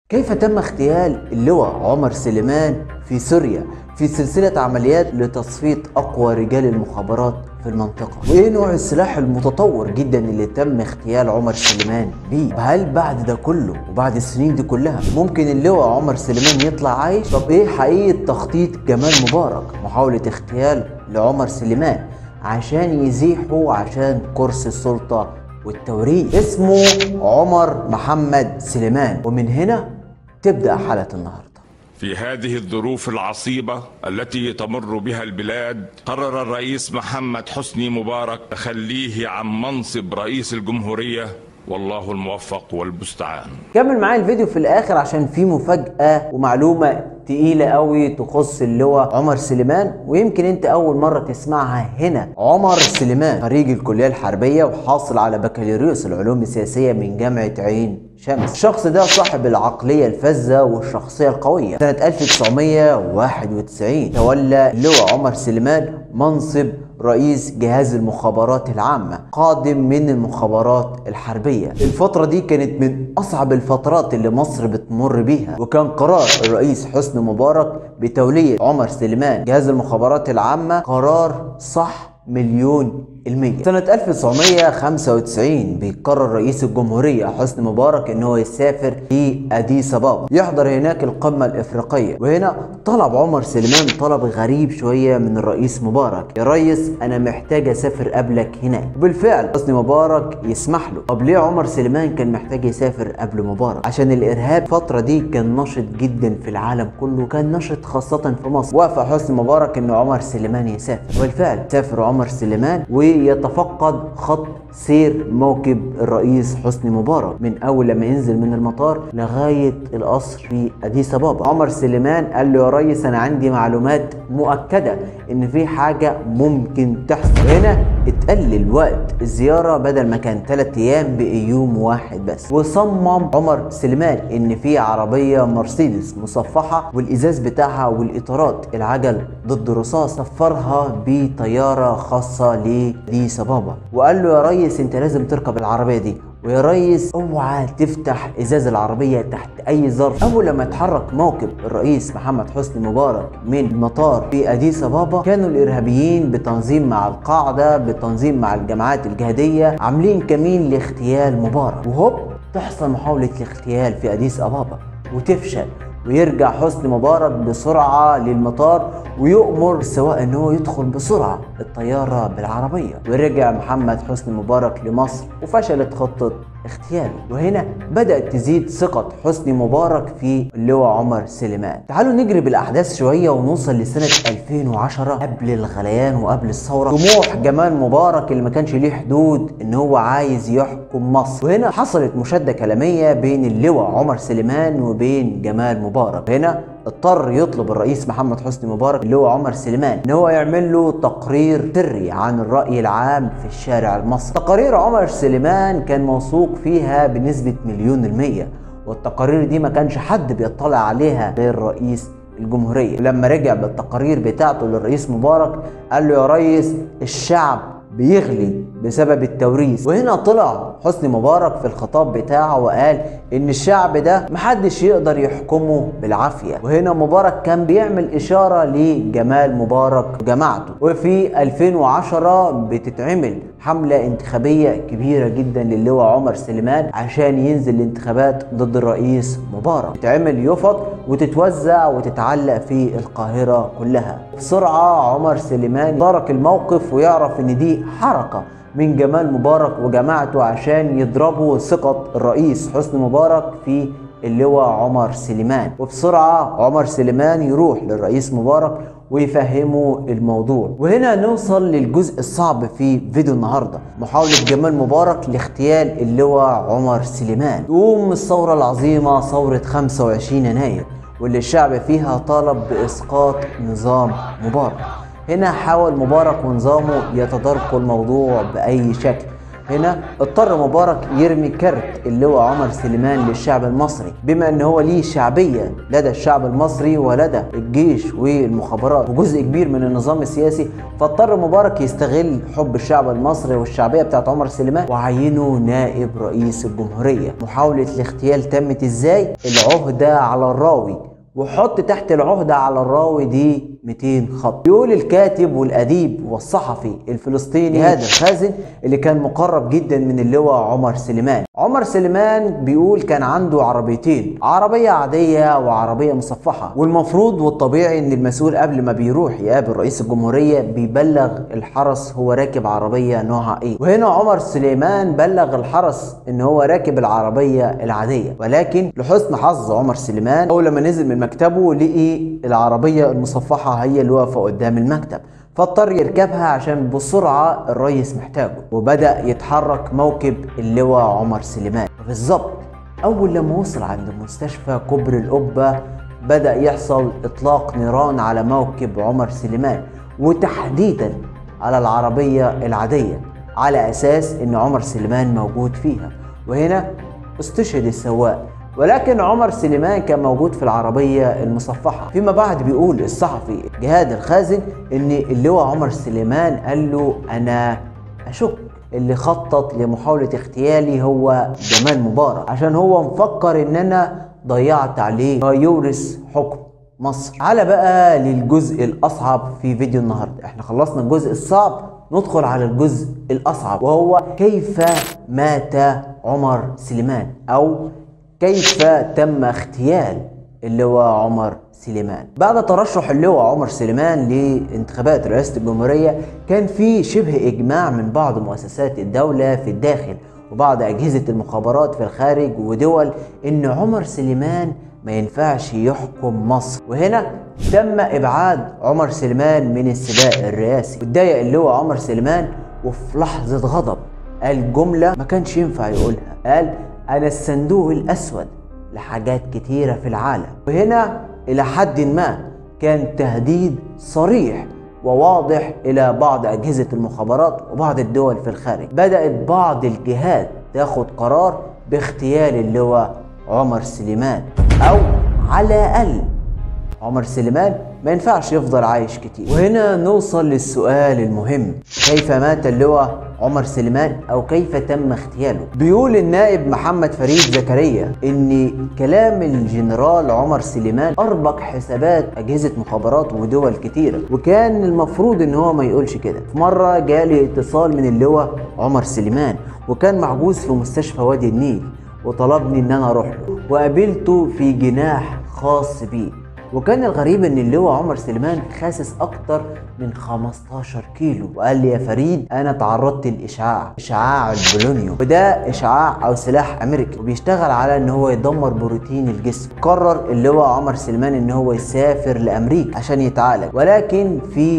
كيف تم اغتيال اللواء عمر سليمان في سوريا في سلسلة عمليات لتصفية أقوى رجال المخابرات في المنطقة وإيه نوع السلاح المتطور جدا اللي تم اغتيال عمر سليمان بيه هل بعد ده كله وبعد السنين دي كلها ممكن اللواء عمر سليمان يطلع عايش طب إيه حقيقة تخطيط جمال مبارك محاولة اغتيال لعمر سليمان عشان يزيحوا عشان كرسي السلطة والتوريث اسمه عمر محمد سليمان ومن هنا تبدأ حلقة النهاردة في هذه الظروف العصيبة التي تمر بها البلاد قرر الرئيس محمد حسني مبارك تخليه عن منصب رئيس الجمهورية والله الموفق والمستعان كمل معايا الفيديو في الاخر عشان في مفاجأة ومعلومة تقيلة قوي تخص اللواء عمر سليمان ويمكن انت اول مرة تسمعها هنا عمر سليمان خريج الكلية الحربية وحاصل على بكالوريوس العلوم السياسية من جامعة عين شمس الشخص ده صاحب العقلية الفذة والشخصية القوية سنة 1991 تولى اللواء عمر سليمان منصب رئيس جهاز المخابرات العامة قادم من المخابرات الحربية الفترة دي كانت من أصعب الفترات اللي مصر بتمر بيها وكان قرار الرئيس حسني مبارك بتولية عمر سليمان جهاز المخابرات العامة قرار صح مليون المية سنة 1995 بيقرر رئيس الجمهورية حسني مبارك ان هو يسافر في اديس ابابا يحضر هناك القمة الافريقية وهنا طلب عمر سليمان طلب غريب شوية من الرئيس مبارك يا ريس انا محتاج اسافر قبلك هناك وبالفعل حسني مبارك يسمح له طب ليه عمر سليمان كان محتاج يسافر قبل مبارك عشان الارهاب الفترة دي كان نشط جدا في العالم كله كان نشط خاصة في مصر وافق حسني مبارك ان عمر سليمان يسافر وبالفعل سافر عمر سليمان ويتفقد خط سير موكب الرئيس حسني مبارك من اول لما ينزل من المطار لغايه القصر في اديس ابابا عمر سليمان قال له يا ريس انا عندي معلومات مؤكده ان في حاجه ممكن تحصل هنا اتقلل وقت الزياره بدل ما كان 3 ايام بقي يوم واحد بس وصمم عمر سليمان ان في عربيه مرسيدس مصفحه والازاز بتاعها والاطارات العجل ضد رصاص سفرها بطياره خاصه لاديس ابابا وقال له يا ريس ريس انت لازم تركب العربيه دي ويا ريس اوعى تفتح ازاز العربيه تحت اي ظرف اول لما اتحرك موكب الرئيس محمد حسني مبارك من المطار في اديس ابابا كانوا الارهابيين بتنظيم مع القاعده بتنظيم مع الجماعات الجهاديه عاملين كمين لاغتيال مبارك وهوب تحصل محاوله الاغتيال في اديس ابابا وتفشل ويرجع حسني مبارك بسرعة للمطار ويؤمر السواق ان هو يدخل بسرعة الطيارة بالعربية ورجع محمد حسني مبارك لمصر وفشلت خطة اغتياله وهنا بدأت تزيد ثقة حسني مبارك في اللواء عمر سليمان تعالوا نجري بالأحداث شوية ونوصل لسنة 2010 قبل الغليان وقبل الثورة طموح جمال مبارك اللي ما كانش ليه حدود ان هو عايز يحكم مصر وهنا حصلت مشادة كلامية بين اللواء عمر سليمان وبين جمال مبارك هنا اضطر يطلب الرئيس محمد حسني مبارك اللي هو عمر سليمان ان هو يعمل له تقرير سري عن الراي العام في الشارع المصري تقارير عمر سليمان كان موثوق فيها بنسبه مليون الميه والتقارير دي ما كانش حد بيطلع عليها غير رئيس الجمهوريه ولما رجع بالتقارير بتاعته للرئيس مبارك قال له يا ريس الشعب بيغلي بسبب التوريث وهنا طلع حسني مبارك في الخطاب بتاعه وقال ان الشعب ده محدش يقدر يحكمه بالعافية وهنا مبارك كان بيعمل اشارة لجمال مبارك وجماعته وفي 2010 بتتعمل حملة انتخابية كبيرة جدا للواء عمر سليمان عشان ينزل الانتخابات ضد الرئيس مبارك تتعمل يفط وتتوزع وتتعلق في القاهرة كلها بسرعة عمر سليمان ترك الموقف ويعرف ان دي حركة من جمال مبارك وجماعته عشان يضربوا ثقة الرئيس حسني مبارك في اللواء عمر سليمان وبسرعة عمر سليمان يروح للرئيس مبارك ويفهموا الموضوع وهنا نوصل للجزء الصعب في فيديو النهاردة محاولة جمال مبارك لاغتيال اللواء عمر سليمان تقوم الثورة العظيمة ثورة 25 يناير واللي الشعب فيها طالب بإسقاط نظام مبارك هنا حاول مبارك ونظامه يتداركوا الموضوع بأي شكل هنا اضطر مبارك يرمي كارت اللواء عمر سليمان للشعب المصري بما ان هو ليه شعبيه لدى الشعب المصري ولدى الجيش والمخابرات وجزء كبير من النظام السياسي فاضطر مبارك يستغل حب الشعب المصري والشعبيه بتاعت عمر سليمان وعينه نائب رئيس الجمهوريه محاوله الاغتيال تمت ازاي العهده على الراوي وحط تحت العهدة على الراوي دي 200 خط بيقول الكاتب والأديب والصحفي الفلسطيني هذا الخازن اللي كان مقرب جدا من اللواء عمر سليمان عمر سليمان بيقول كان عنده عربيتين عربية عادية وعربية مصفحة والمفروض والطبيعي ان المسؤول قبل ما بيروح يقابل رئيس الجمهورية بيبلغ الحرس هو راكب عربية نوعها ايه وهنا عمر سليمان بلغ الحرس ان هو راكب العربية العادية ولكن لحسن حظ عمر سليمان اول لما نزل من مكتبه لقي العربية المصفحة هي اللي واقفة قدام المكتب فاضطر يركبها عشان بسرعة الريس محتاجه وبدأ يتحرك موكب اللواء عمر سليمان بالظبط أول لما وصل عند مستشفى كبر القبة بدأ يحصل إطلاق نيران على موكب عمر سليمان وتحديدا على العربية العادية على أساس إن عمر سليمان موجود فيها وهنا استشهد السواق ولكن عمر سليمان كان موجود في العربية المصفحة فيما بعد بيقول الصحفي جهاد الخازن ان اللواء عمر سليمان قال له انا اشك اللي خطط لمحاولة اغتيالي هو جمال مبارك عشان هو مفكر ان انا ضيعت عليه ما يورث حكم مصر على بقى للجزء الاصعب في فيديو النهارده احنا خلصنا الجزء الصعب ندخل على الجزء الاصعب وهو كيف مات عمر سليمان او كيف تم اغتيال اللواء عمر سليمان بعد ترشح اللواء عمر سليمان لانتخابات رئاسة الجمهورية كان في شبه إجماع من بعض مؤسسات الدولة في الداخل وبعض أجهزة المخابرات في الخارج ودول إن عمر سليمان ما ينفعش يحكم مصر وهنا تم إبعاد عمر سليمان من السباق الرئاسي واتضايق اللواء عمر سليمان وفي لحظة غضب قال جملة ما كانش ينفع يقولها قال أنا الصندوق الأسود لحاجات كتيرة في العالم وهنا إلى حد ما كان تهديد صريح وواضح إلى بعض أجهزة المخابرات وبعض الدول في الخارج بدأت بعض الجهات تاخد قرار باغتيال اللواء عمر سليمان أو على الأقل عمر سليمان ما ينفعش يفضل عايش كتير وهنا نوصل للسؤال المهم كيف مات اللواء عمر سليمان او كيف تم اغتياله بيقول النائب محمد فريد زكريا ان كلام الجنرال عمر سليمان اربك حسابات اجهزه مخابرات ودول كتيره وكان المفروض ان هو ما يقولش كده في مره جالي اتصال من اللواء عمر سليمان وكان محجوز في مستشفى وادي النيل وطلبني ان انا اروح له وقابلته في جناح خاص بيه وكان الغريب ان اللواء عمر سليمان خاسس اكتر من 15 كيلو وقال لي يا فريد انا تعرضت لاشعاع اشعاع البولونيوم وده اشعاع او سلاح امريكي وبيشتغل على ان هو يدمر بروتين الجسم قرر اللواء عمر سليمان ان هو يسافر لامريكا عشان يتعالج ولكن في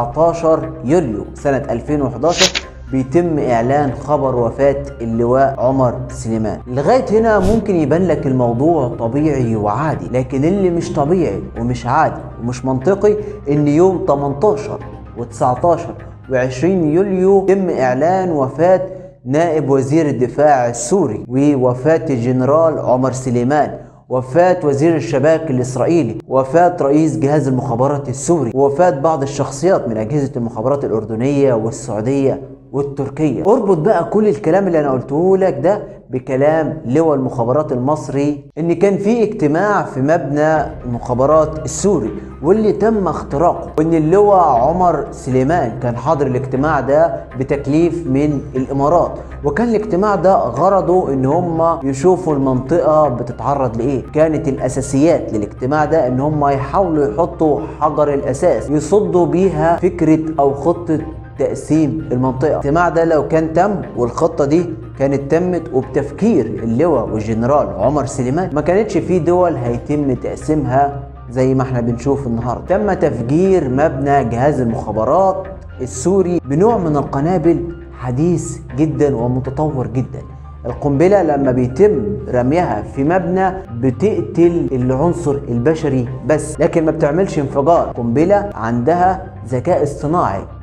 19 يوليو سنة 2011 بيتم اعلان خبر وفاة اللواء عمر سليمان لغاية هنا ممكن يبان لك الموضوع طبيعي وعادي لكن اللي مش طبيعي ومش عادي ومش منطقي ان يوم 18 و19 و20 يوليو يتم اعلان وفاة نائب وزير الدفاع السوري ووفاة الجنرال عمر سليمان وفاة وزير الشباك الإسرائيلي وفاة رئيس جهاز المخابرات السوري وفاة بعض الشخصيات من أجهزة المخابرات الأردنية والسعودية والتركية اربط بقى كل الكلام اللي انا قلته لك ده بكلام لواء المخابرات المصري ان كان في اجتماع في مبنى المخابرات السوري واللي تم اختراقه وان اللواء عمر سليمان كان حاضر الاجتماع ده بتكليف من الامارات وكان الاجتماع ده غرضه ان هم يشوفوا المنطقة بتتعرض لايه كانت الاساسيات للاجتماع ده ان هم يحاولوا يحطوا حجر الاساس يصدوا بيها فكرة او خطة تقسيم المنطقة الاجتماع ده لو كان تم والخطة دي كانت تمت وبتفكير اللواء والجنرال عمر سليمان ما كانتش في دول هيتم تقسيمها زي ما احنا بنشوف النهارده تم تفجير مبنى جهاز المخابرات السوري بنوع من القنابل حديث جدا ومتطور جدا القنبلة لما بيتم رميها في مبنى بتقتل العنصر البشري بس لكن ما بتعملش انفجار قنبلة عندها ذكاء اصطناعي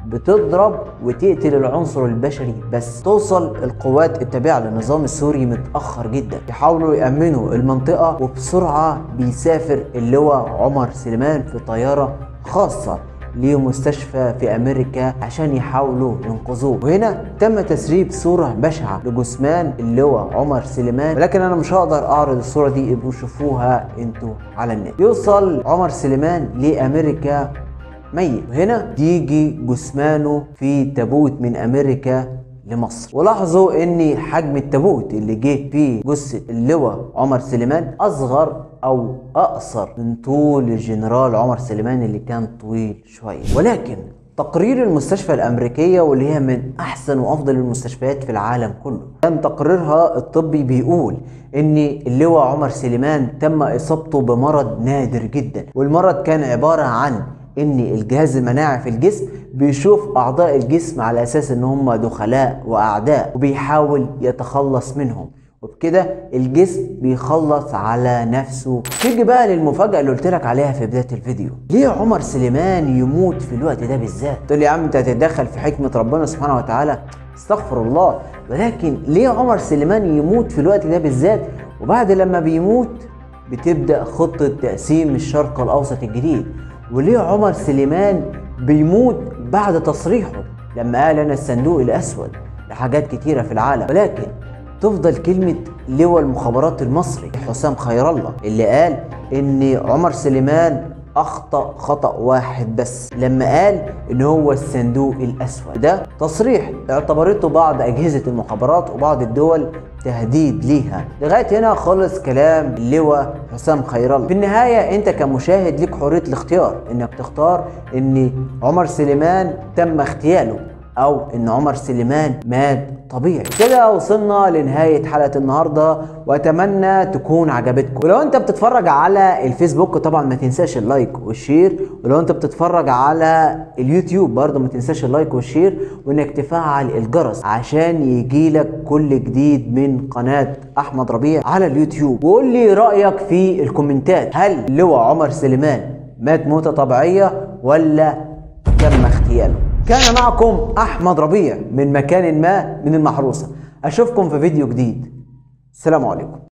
بتضرب وتقتل العنصر البشري بس توصل القوات التابعة للنظام السوري متأخر جدا يحاولوا يأمنوا المنطقة وبسرعة بيسافر اللواء عمر سليمان في طيارة خاصة لمستشفى في امريكا عشان يحاولوا ينقذوه وهنا تم تسريب صورة بشعة لجثمان اللواء عمر سليمان ولكن انا مش هقدر اعرض الصورة دي ابقوا شوفوها انتوا على النت يوصل عمر سليمان لامريكا ميت وهنا يجي جثمانه في تابوت من امريكا لمصر ولاحظوا ان حجم التابوت اللي جه فيه جثه اللواء عمر سليمان اصغر او اقصر من طول الجنرال عمر سليمان اللي كان طويل شويه ولكن تقرير المستشفى الامريكيه واللي هي من احسن وافضل المستشفيات في العالم كله كان تقريرها الطبي بيقول ان اللواء عمر سليمان تم اصابته بمرض نادر جدا والمرض كان عباره عن ان الجهاز المناعي في الجسم بيشوف اعضاء الجسم على اساس ان هم دخلاء واعداء وبيحاول يتخلص منهم وبكده الجسم بيخلص على نفسه تيجي بقى للمفاجاه اللي قلت لك عليها في بدايه الفيديو ليه عمر سليمان يموت في الوقت ده بالذات تقول لي يا عم انت هتتدخل في حكمه ربنا سبحانه وتعالى استغفر الله ولكن ليه عمر سليمان يموت في الوقت ده بالذات وبعد لما بيموت بتبدا خطه تقسيم الشرق الاوسط الجديد وليه عمر سليمان بيموت بعد تصريحه لما قال انا الصندوق الاسود لحاجات كتيره في العالم ولكن تفضل كلمة لواء المخابرات المصري حسام خير الله اللي قال ان عمر سليمان اخطا خطا واحد بس لما قال ان هو الصندوق الاسود ده تصريح اعتبرته بعض اجهزه المخابرات وبعض الدول تهديد ليها لغايه هنا خلص كلام اللواء حسام خير الله في النهايه انت كمشاهد ليك حريه الاختيار انك تختار ان عمر سليمان تم اغتياله او ان عمر سليمان مات طبيعي كده وصلنا لنهاية حلقة النهاردة واتمنى تكون عجبتكم ولو انت بتتفرج على الفيسبوك طبعا ما تنساش اللايك والشير ولو انت بتتفرج على اليوتيوب برضه ما تنساش اللايك والشير وانك تفعل الجرس عشان يجيلك كل جديد من قناة احمد ربيع على اليوتيوب وقول لي رأيك في الكومنتات هل لواء عمر سليمان مات موتة طبيعية ولا تم اغتياله كان معكم احمد ربيع من مكان ما من المحروسه اشوفكم في فيديو جديد السلام عليكم